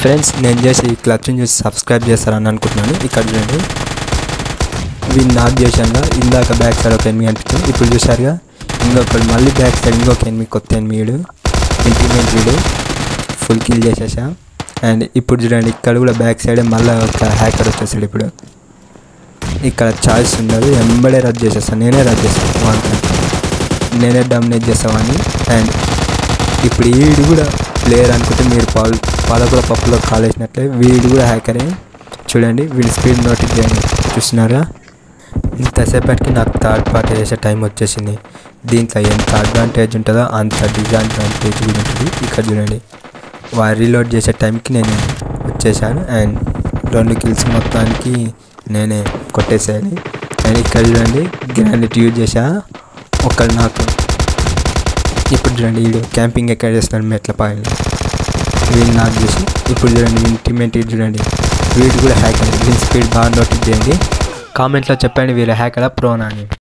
friends నేను చేసి ఈ క్లబ్స్ని చూసి సబ్స్క్రైబ్ చేస్తారని అనుకుంటున్నాను ఇక్కడ చూడండి వీళ్ళు నాకు చేశాను ఇందాక బ్యాక్ సైడ్ ఒక ఎనిమిది అనిపించింది ఇప్పుడు చూసారుగా ఇంకొకటి మళ్ళీ బ్యాక్ సైడ్ ఇంకొక ఎనిమిది కొత్త ఎనిమిది ఇంప్లిమెంట్ వీడు ఫుల్ కిల్ చేసేసా అండ్ ఇప్పుడు చూడండి ఇక్కడ కూడా బ్యాక్ సైడ్ మళ్ళీ ఒక హ్యాకర్ వచ్చేసాడు ఇప్పుడు ఇక్కడ చాయిస్ ఉండదు ఎంబడే రద్దు చేసేస్తాను నేనే రద్దు చేస్తాను వానికి నేనే డామినేట్ చేస్తామని అండ్ ఇప్పుడు వీడు కూడా ప్లేయర్ అనుకుంటే మీరు పాలు పాలకూర పప్పులో కాలేసినట్లే వీడు కూడా హ్యాకరే చూడండి వీడి స్పీడ్ నోటిస్ చేయండి చూస్తున్నారా ఇంతసేపటికి నాకు థర్డ్ పార్టీ చేసే టైం వచ్చేసింది దీంట్లో ఎంత అడ్వాంటేజ్ ఉంటుందో అంత డిసడ్వాంటేజ్ కూడా ఉంటుంది ఇక్కడ చూడండి వారు రీలోడ్ చేసే టైంకి నేను వచ్చేసాను అండ్ రెండు కిల్స్ మొత్తానికి నేనే కొట్టేసేయాలి అండ్ ఇక్కడ చూడండి గ్రానైట్ యూజ్ చేసా ఒకళ్ళు నాకు ఇప్పుడు చూడండి వీడు క్యాంపింగ్ ఎక్కడ చేస్తున్నాడు మెట్ల పాయలు వీళ్ళు నాకు చూసి ఇప్పుడు చూడండి ఇంటిమెంట్ చూడండి వీడు కూడా హ్యాకర్ వీడి స్పీడ్ బాగా నోటీస్ చేయండి కామెంట్లో చెప్పండి వీళ్ళు హ్యాకరా ప్రోనా అని